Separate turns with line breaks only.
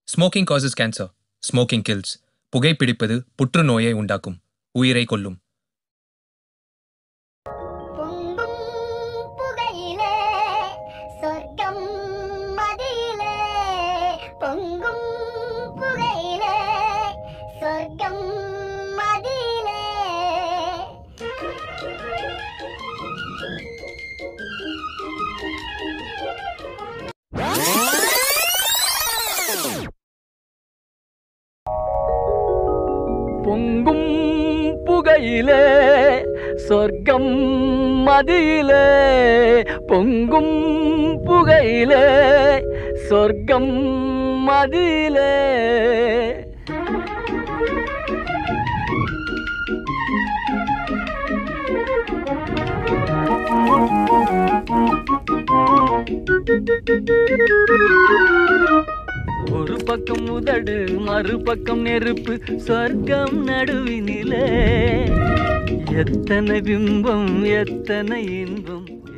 smoking causes cancer smoking kills புகைப்பிடிப்பது புற்றுநோயை உண்டாக்கும் உயிரை கொல்லும்
பொங்கும் புகையிலே சொர்க்கம் மதியிலே பொங்கும் புகையிலே சொர்க்கம் மதியிலே
பொங்கும் புகையிலே சொர்க்கம் மதியிலே பொங்கும் புகையிலே சொர்க்கம் மதியிலே ஒரு பக்கம் உதடு மறுபக்கம் நெருப்பு சொர்க்கம் நடுவினிலே எத்தனை பிம்பம் எத்தனை இன்பம்